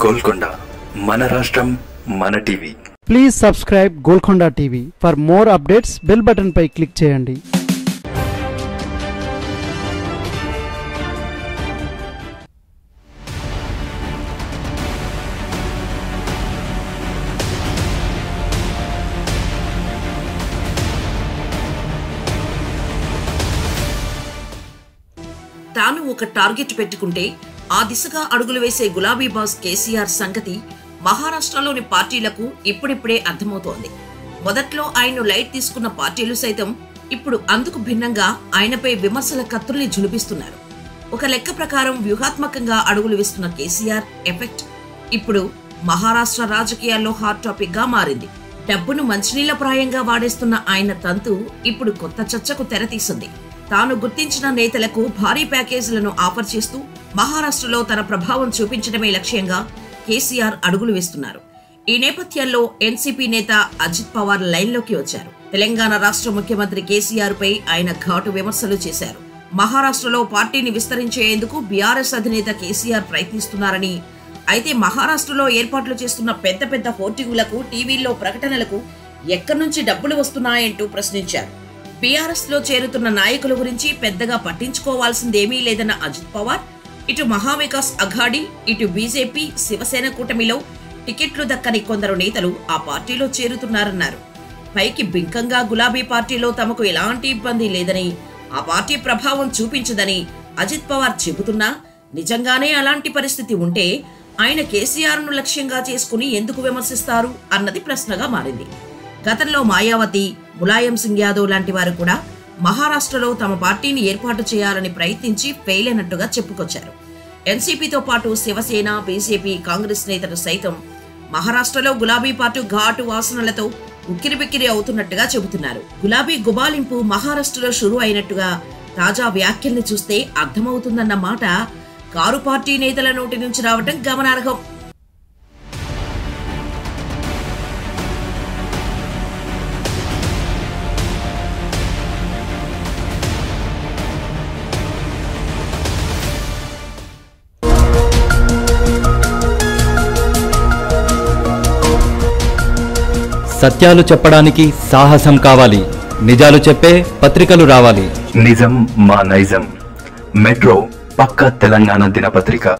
గోల్కొండ మన రాష్ట్రం మన TV please subscribe Golconda TV for more updates bell button పై క్లిక్ చేయండి తాను ఒక టార్గెట్ పెట్టుకుంటే ఆ దిశగా అడుగులు వేసే గులాబీ బాస్ కేసీఆర్ సంగతి మహారాష్ట్రలోని పార్టీలకు ఇప్పుడిప్పుడే అర్థమవుతోంది మొదట్లో ఆయన్ను లైట్ తీసుకున్న పార్టీలు సైతం ఇప్పుడు అందుకు భిన్నంగా ఆయనపై విమర్శల కత్తుల్ని జులిపిస్తున్నారు ఒక లెక్క ప్రకారం వ్యూహాత్మకంగా అడుగులు వేస్తున్న కేసీఆర్ ఎఫెక్ట్ ఇప్పుడు మహారాష్ట్ర రాజకీయాల్లో హాట్ టాపిక్ గా మారింది డబ్బును మంచినీళ్ల ప్రాయంగా వాడేస్తున్న ఆయన తంతు ఇప్పుడు కొత్త చర్చకు తెరతీసింది తాను గుర్తించిన నేతలకు భారీ ప్యాకేజీలను ఆఫర్ చేస్తూ మహారాష్ట్రలో తన ప్రభావం చూపించడమే లక్ష్యంగా కేసీఆర్ అడుగులు వేస్తున్నారు ఈ నేపథ్యంలో ఎన్సీపీ నేత అజిత్ పవార్ లైన్లోకి వచ్చారు తెలంగాణ రాష్ట్ర ముఖ్యమంత్రి కేసీఆర్ పై ఆయన ఘాటు విమర్శలు చేశారు మహారాష్ట్రలో పార్టీని విస్తరించేందుకు బీఆర్ఎస్ అధినేత కేసీఆర్ ప్రయత్నిస్తున్నారని అయితే మహారాష్ట్రలో ఏర్పాట్లు చేస్తున్న పెద్ద పెద్ద హోర్డింగులకు టీవీల్లో ప్రకటనలకు ఎక్కడి నుంచి డబ్బులు వస్తున్నాయంటూ ప్రశ్నించారు బీఆర్ఎస్ లో చేరుతున్న నాయకుల గురించి పెద్దగా పట్టించుకోవాల్సిందేమీ లేదన్న అజిత్ పవార్ ఇటు మహావికాస్ అఘాడీ ఇటు బీజేపీ శివసేన కూటమిలో టికెట్లు దక్కని కొందరు నేతలు ఆ పార్టీలో చేరుతున్నారన్నారు పైకి బింకంగా గులాబీ పార్టీలో తమకు ఎలాంటి ఇబ్బంది లేదని ఆ పార్టీ ప్రభావం చూపించదని అజిత్ పవార్ చెబుతున్నా నిజంగానే అలాంటి పరిస్థితి ఉంటే ఆయన కేసీఆర్ ను లక్ష్యంగా చేసుకుని ఎందుకు విమర్శిస్తారు అన్నది ప్రశ్నగా మారింది గతంలో మాయావతి ములాయం సింగ్ యాదవ్ లాంటి వారు కూడా మహారాష్ట్రలో తమ పార్టీని ఏర్పాటు చేయాలని ప్రయత్నించి ఫెయిల్ అయినట్టుగా చెప్పుకొచ్చారు ఎన్సీపీతో పాటు శివసేన బీజేపీ కాంగ్రెస్ నేతలు సైతం మహారాష్ట్రలో గులాబీ పార్టీ ఘాటు వాసనలతో ఉక్కిరిబిక్కిరి అవుతున్నట్టుగా చెబుతున్నారు గులాబీ గుబాలింపు మహారాష్ట్రలో షురు అయినట్టుగా తాజా వ్యాఖ్యల్ని చూస్తే అర్థమవుతుందన్న మాట కారు పార్టీ నేతల నోటి నుంచి రావటం గమనార్హం సత్యాలు చెప్పడానికి సాహసం కావాలి నిజాలు చెప్పే పత్రికలు రావాలి నిజం మా నైజం మెట్రో పక్క తెలంగాణ దినపత్రిక